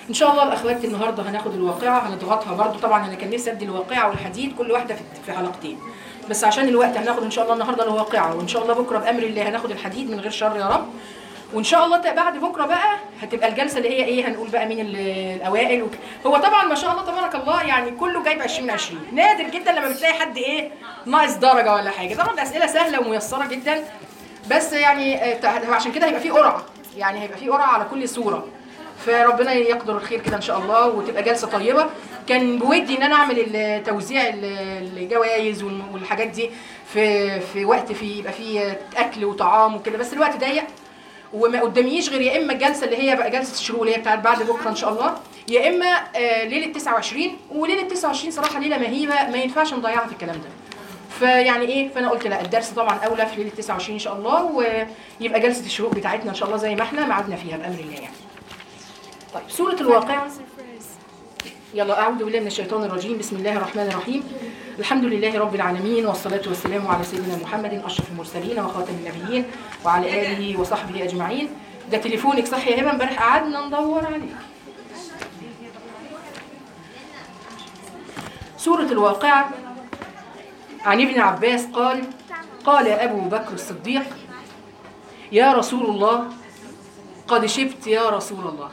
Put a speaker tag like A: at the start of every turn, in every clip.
A: ان شاء الله الاخوات النهارده هناخد الواقعه هنضغطها برضو طبعا انا كان نفسي ادي الواقعه والحديد كل واحده في في حلقتين بس عشان الوقت هناخد ان شاء الله النهارده الواقعه وان شاء الله بكره بامر الله هناخد الحديد من غير شر يا رب وان شاء الله ت- بعد بكره بقى هتبقى الجلسه اللي هي ايه هنقول بقى مين ال- الاوائل وك... هو طبعا ما شاء الله تبارك الله يعني كله جايب 20 20 نادر جدا لما بتلاقي حد ايه ناقص درجه ولا حاجه طبعا الاسئله سهله وميسره جدا بس يعني آه، تع- عشان كده هيبقى في قرعه يعني هيبقى في قرعه على كل صوره فربنا يقدر الخير كده ان شاء الله وتبقى جلسه طيبه كان بودي ان انا اعمل ال- توزيع ال- الجوائز والم- والحاجات دي في في وقت في يبقى فيه اكل وطعام وكده بس الوقت ضيق وما قداميش غير يا اما الجلسه اللي هي بقى جلسه الشروق اللي هي بتاعت بعد بكره ان شاء الله يا اما آه، ليله 29 وليله 29 صراحه ليله مهيبه ما ينفعش نضيعها في الكلام ده فيعني ايه فانا قلت لا الدرس طبعا اولى في ليله 29 ان شاء الله ويبقى جلسه الشروق بتاعتنا ان شاء الله زي ما احنا ميعادنا فيها بامر الله يعني طيب سوره الواقعه يلا أعوذ بالله من الشيطان الرجيم بسم الله الرحمن الرحيم الحمد لله رب العالمين والصلاة والسلام على سيدنا محمد أشرف المرسلين وخاتم النبيين وعلى آله وصحبه أجمعين ده تليفونك صح يا هبة امبارح قعدنا ندور عليك سورة الواقعة عن ابن عباس قال قال أبو بكر الصديق يا رسول الله قد شبت يا رسول الله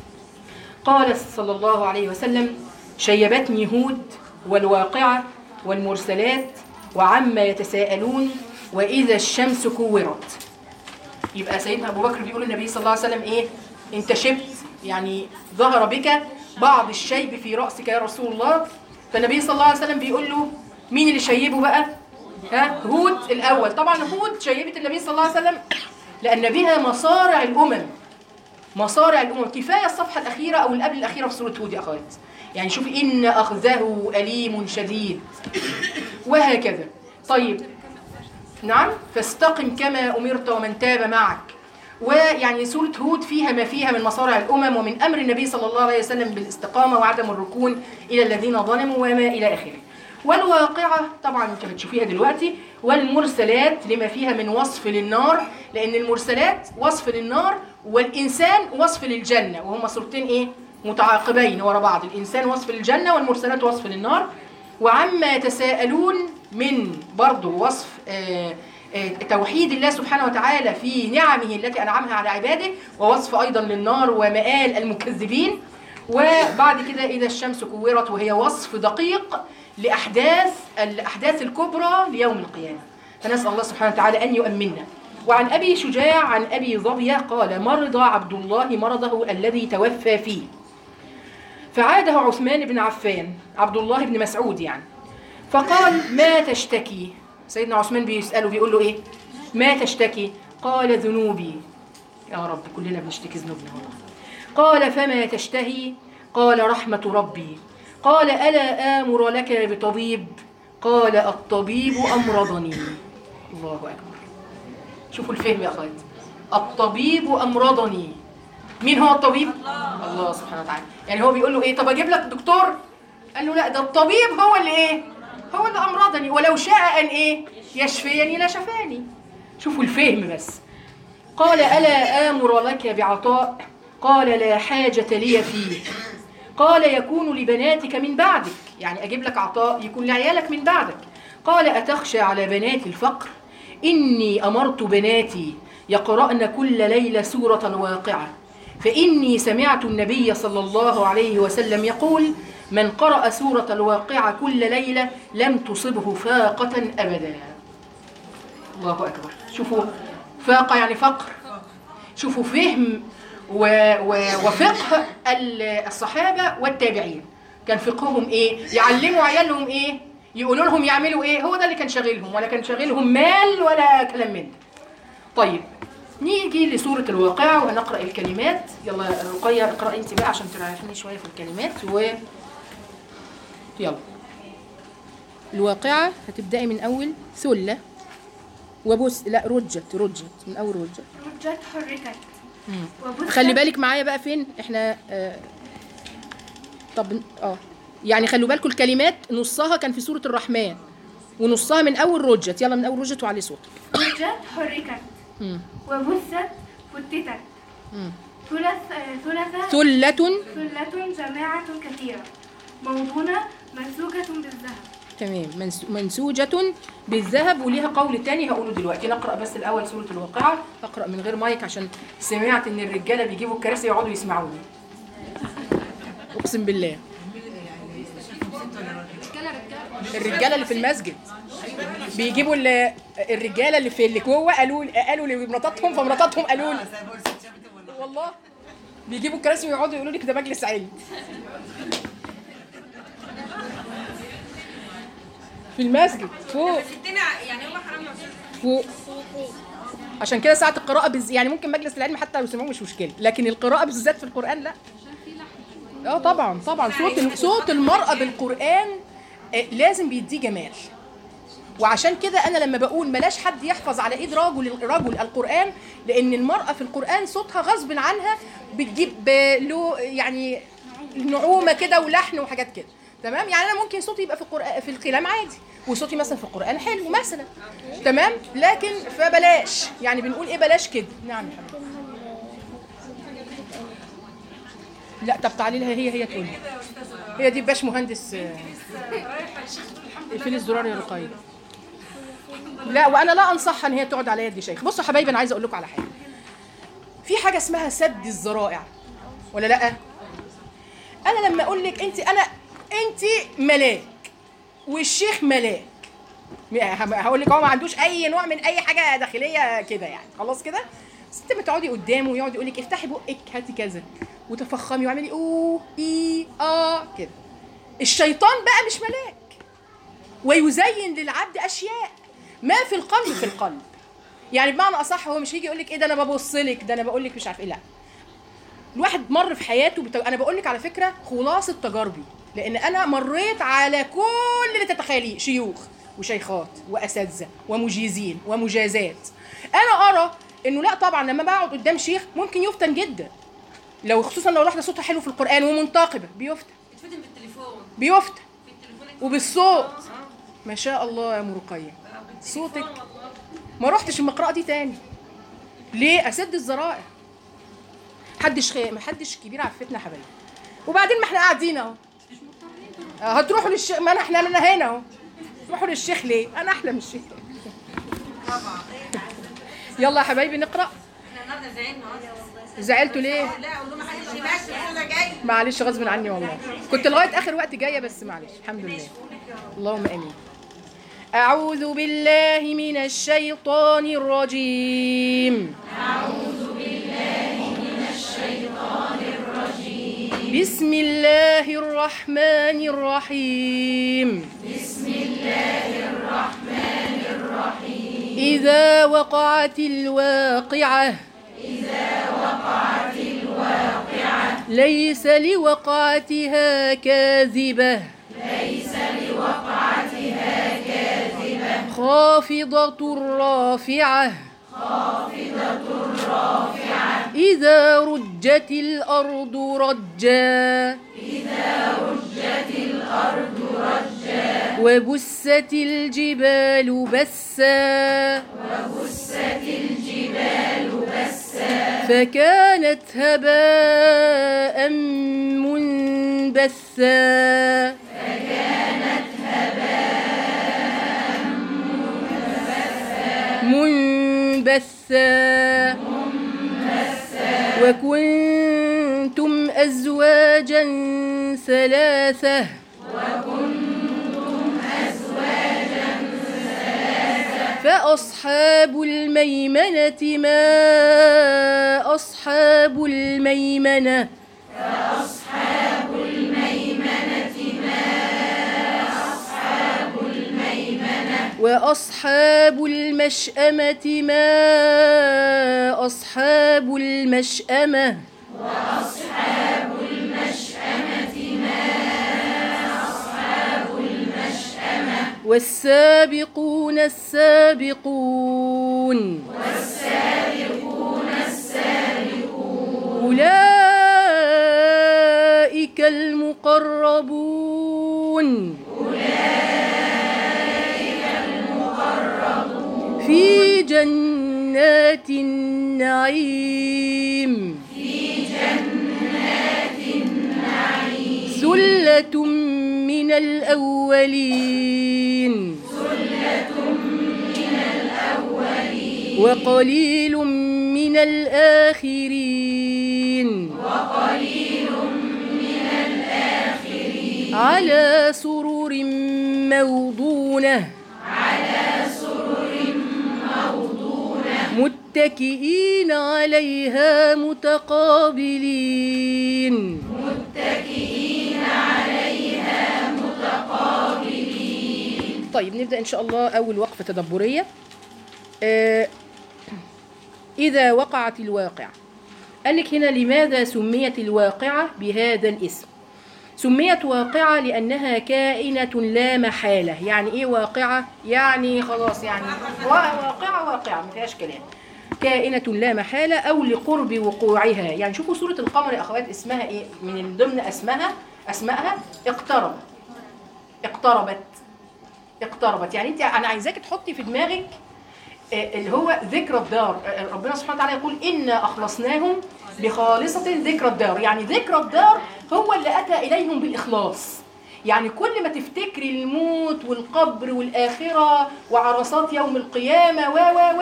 A: قال صلى الله عليه وسلم شيبتني هود والواقعة والمرسلات وعما يتساءلون وإذا الشمس كورت يبقى سيدنا أبو بكر بيقول النبي صلى الله عليه وسلم إيه أنت شبت يعني ظهر بك بعض الشيب في رأسك يا رسول الله فالنبي صلى الله عليه وسلم بيقول له مين اللي شيبه بقى ها هود الأول طبعا هود شيبت النبي صلى الله عليه وسلم لأن بها مصارع الأمم مصارع الامم كفايه الصفحه الاخيره او اللي قبل الاخيره في سوره هود يا اخوات يعني شوفي ان اخذه اليم شديد وهكذا طيب نعم فاستقم كما امرت ومن تاب معك ويعني سوره هود فيها ما فيها من مصارع الامم ومن امر النبي صلى الله عليه وسلم بالاستقامه وعدم الركون الى الذين ظلموا وما الى اخره والواقعة طبعا انت بتشوفيها دلوقتي والمرسلات لما فيها من وصف للنار لأن المرسلات وصف للنار والإنسان وصف للجنة وهما صورتين إيه متعاقبين ورا بعض الإنسان وصف للجنة والمرسلات وصف للنار وعما يتساءلون من برضه وصف آه آه، توحيد الله سبحانه وتعالى في نعمه التي أنعمها على عباده ووصف أيضا للنار ومآل المكذبين وبعد كده إذا الشمس كورت وهي وصف دقيق لأحداث الأحداث الكبرى ليوم القيامة فنسأل الله سبحانه وتعالى أن يؤمننا وعن أبي شجاع عن أبي ظبية قال مرض عبد الله مرضه الذي توفى فيه فعاده عثمان بن عفان عبد الله بن مسعود يعني فقال ما تشتكي سيدنا عثمان بيسأله بيقول له إيه ما تشتكي قال ذنوبي يا رب كلنا بنشتكي ذنوبنا والله قال فما تشتهي قال رحمة ربي قال ألا آمر لك بطبيب قال الطبيب أمرضني الله أكبر شوفوا الفهم يا أخوات الطبيب أمرضني مين هو الطبيب؟ الله, الله سبحانه وتعالى يعني هو بيقول له إيه طب أجيب لك دكتور؟ قال له لا ده الطبيب هو اللي إيه؟ هو اللي أمرضني ولو شاء أن إيه؟ يشفيني لشفاني شوفوا الفهم بس قال ألا آمر لك بعطاء قال لا حاجة لي فيه قال يكون لبناتك من بعدك يعني أجيب لك عطاء يكون لعيالك من بعدك قال أتخشى على بنات الفقر إني أمرت بناتي يقرأن كل ليلة سورة الواقعة فإني سمعت النبي صلى الله عليه وسلم يقول من قرأ سورة الواقعة كل ليلة لم تصبه فاقة أبدا الله أكبر شوفوا فاقة يعني فقر شوفوا فهم و و وفقه ال- الصحابة والتابعين كان فقههم ايه يعلموا عيالهم ايه يقولوا لهم يعملوا ايه هو ده اللي كان شاغلهم ولا كان شاغلهم مال ولا كلام من ده طيب نيجي لسورة الواقعة وهنقرأ الكلمات يلا رقية اقرأ انت بقى عشان تريحني شوية في الكلمات و يلا الواقعة هتبدأي من أول ثلة وبص لا رجت رجت من أول رجت
B: رجت حركت وبثت
A: خلي بالك معايا بقى فين احنا آه طب اه يعني خلوا بالكم الكلمات نصها كان في سورة الرحمن ونصها من أول رجت يلا من أول رجت وعلي صوتك
B: رجت حركت
A: مم.
B: وبثت فتتت
A: مم.
B: ثلث آه، ثلث
A: ثلة
B: ثلة جماعة كثيرة موضونة منسوجة بالذهب
A: تمام منس- منسوجة بالذهب وليها قول تاني هقوله دلوقتي نقرأ بس الأول سورة الواقعة أقرأ من غير مايك عشان سمعت إن الرجالة بيجيبوا الكراسي يقعدوا يسمعوني أقسم بالله الرجالة اللي في المسجد بيجيبوا ال- الرجالة اللي في اللي جوه قالوا قالوا لمراتاتهم فمراتاتهم قالوا لي والله بيجيبوا الكراسي ويقعدوا يقولوا لي كده مجلس علم في المسجد فوق
C: ستنا يعني هو حرام نفسه
A: فوق عشان كده ساعة القراءة بز... يعني ممكن مجلس العلم حتى لو سمعوه مش مشكلة لكن القراءة بالذات في القرآن لا اه طبعا طبعا صوت ال- صوت المرأة بالقرآن آه، لازم بيديه جمال وعشان كده انا لما بقول بلاش حد يحفظ على ايد رجل رجل القران لان المراه في القران صوتها غصب عنها بتجيب له يعني نعومه كده ولحن وحاجات كده تمام يعني انا ممكن صوتي يبقى في القران في الكلام عادي وصوتي مثلا في القران حلو مثلا تمام لكن فبلاش يعني بنقول ايه بلاش كده نعم يا حبيبي لا طب تعالي لها هي هي تقول لي. هي دي باش مهندس آه، اقفلي الزرار يا رقية لا وانا لا انصحها ان هي تقعد على يد شيخ بصوا يا حبايبي انا عايزه اقول لكم على حاجه في حاجه اسمها سد الذرائع ولا لا انا لما اقول لك انت انا انت ملاك والشيخ ملاك هقول لك هو ما عندوش اي نوع من اي حاجه داخليه كده يعني خلاص كده بس انت بتقعدي قدامه ويقعد يقول لك افتحي بقك هاتي كذا وتفخمي واعملي اوه اي اه كده الشيطان بقى مش ملاك ويزين للعبد اشياء ما في القلب في القلب يعني بمعنى اصح هو مش هيجي يقول لك ايه ده انا ببص لك ده انا بقول لك مش عارف ايه لا الواحد مر في حياته بت... انا بقول لك على فكره خلاصه تجاربي لان انا مريت على كل اللي تتخيليه شيوخ وشيخات واساتذه ومجيزين ومجازات انا ارى انه لا طبعا لما بقعد قدام شيخ ممكن يفتن جدا لو خصوصا لو واحده صوتها حلو في القران ومنتقبه بيفتن
C: بتفتن بالتليفون
A: بيفتن
C: في التليفون
A: وبالصوت ما شاء الله يا مرقية صوتك ما رحتش المقرأة دي تاني ليه اسد الذرائع محدش خي... محدش كبير عفتنا يا حبايبي وبعدين ما احنا قاعدين اهو آه، هتروحوا للشيخ ما أنا- احنا انا هنا اهو تروحوا للشيخ ليه انا احلى من الشيخ يلا يا حبايبي نقرا
C: احنا النهارده زعلنا اصلا
A: زعلتوا ليه
C: لا اقول له ما حدش ماشي انا جاي
A: معلش غصب عني والله كنت لغايه اخر وقت جايه بس معلش الحمد لله اللهم امين اعوذ بالله من الشيطان الرجيم اعوذ بالله من الشيطان الرجيم بسم الله الرحمن الرحيم بسم الله الرحمن الرحيم اذا وقعت الواقعه ليس لوقعتها كاذبة ليس لوقعتها كاذبة خافضة رافعة خافضة رافعة إذا رجت الأرض رجا إذا رجت الأرض رجا وبست الجبال بسا فكانت هباء منبثا فكانت هباء منبثا منبثا وكنتم أزواجا ثلاثة فأصحاب الميمنة ما أصحاب الميمنة فأصحاب الميمنة ما أصحاب الميمنة وأصحاب المشأمة ما أصحاب المشأمة والسابقون السابقون والسابقون السابقون أولئك المقربون أولئك المقربون في جنات النعيم في الأولين وقليل من الآخرين وقليل من الآخرين على سرر موضونة على سرر موضونة متكئين عليها متقابلين طيب نبدأ إن شاء الله أول وقفة تدبرية آه، إذا وقعت الواقعة قال لك هنا لماذا سميت الواقعة بهذا الاسم سميت واقعة لأنها كائنة لا محالة يعني إيه واقعة؟ يعني خلاص يعني وا- واقعة واقعة ما فيهاش كلام كائنة لا محالة أو لقرب وقوعها يعني شوفوا سورة القمر يا أخوات اسمها إيه من ضمن اسمها أسمائها اقترب اقتربت اقتربت يعني انت انا عايزاك تحطي في دماغك آه، اللي هو ذكرى الدار آه، ربنا سبحانه وتعالى يقول إنا أخلصناهم بخالصة ذكرى الدار يعني ذكرى الدار هو اللي أتى إليهم بالإخلاص يعني كل ما تفتكري الموت والقبر والآخرة وعرصات يوم القيامة و و و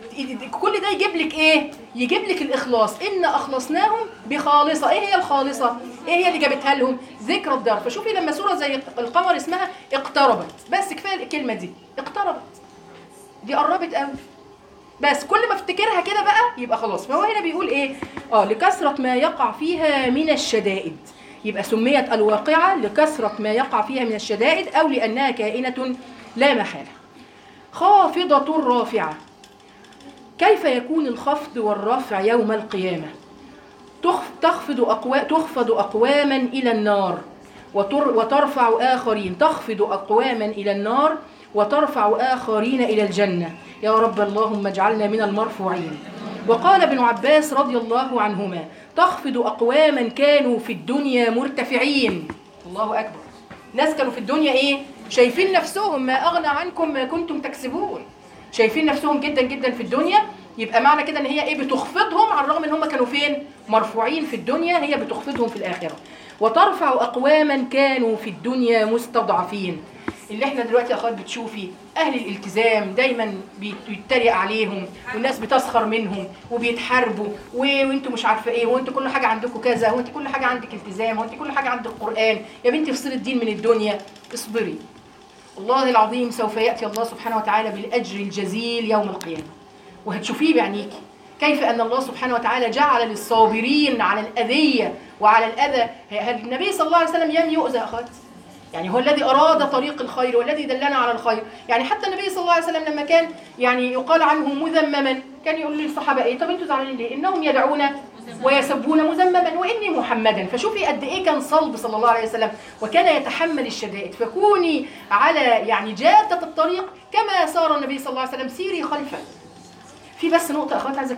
A: كل ده يجيب لك ايه؟ يجيب لك الاخلاص، ان اخلصناهم بخالصه، ايه هي الخالصه؟ ايه هي اللي جابتها لهم؟ ذكرى الدار، فشوفي لما سوره زي القمر اسمها اقتربت، بس كفايه الكلمه دي، اقتربت. دي قربت قوي بس كل ما افتكرها كده بقى يبقى خلاص فهو هنا بيقول ايه اه لكثرة ما يقع فيها من الشدائد يبقى سميت الواقعة لكثرة ما يقع فيها من الشدائد او لانها كائنة لا محالة خافضة رافعة كيف يكون الخفض والرفع يوم القيامة تخف- تخفض أقوا... تخفض أقواما إلى النار وتر... وترفع آخرين تخفض أقواما إلى النار وترفع آخرين إلى الجنة يا رب اللهم اجعلنا من المرفوعين وقال ابن عباس رضي الله عنهما تخفض أقواما كانوا في الدنيا مرتفعين الله أكبر ناس كانوا في الدنيا إيه شايفين نفسهم ما أغنى عنكم ما كنتم تكسبون شايفين نفسهم جدا جدا في الدنيا يبقى معنى كده ان هي ايه بتخفضهم على الرغم ان هم كانوا فين مرفوعين في الدنيا هي بتخفضهم في الاخره وترفع اقواما كانوا في الدنيا مستضعفين اللي احنا دلوقتي يا اخوات بتشوفي اهل الالتزام دايما بيتريق عليهم والناس بتسخر منهم وبيتحاربوا و- وانتوا مش عارفه ايه وانتوا كل حاجه عندكم كذا وانت كل حاجه عندك التزام وانت كل حاجه عندك قران يا بنتي افصلي الدين من الدنيا اصبري والله العظيم سوف يأتي الله سبحانه وتعالى بالأجر الجزيل يوم القيامة وهتشوفيه بعينيك كيف أن الله سبحانه وتعالى جعل للصابرين على الأذية وعلى الأذى هل النبي صلى الله عليه وسلم يم يؤذى يا أخوات يعني هو الذي أراد طريق الخير والذي دلنا على الخير يعني حتى النبي صلى الله عليه وسلم لما كان يعني يقال عنه مذمما كان يقول للصحابة إيه طب أنتوا زعلانين ليه إنهم يدعون ويسبون مذمما وإني محمدا فشوفي قد إيه كان صلب صلى الله عليه وسلم وكان يتحمل الشدائد فكوني على يعني جادة الطريق كما سار النبي صلى الله عليه وسلم سيري خلفه في بس نقطة أخوات عايزة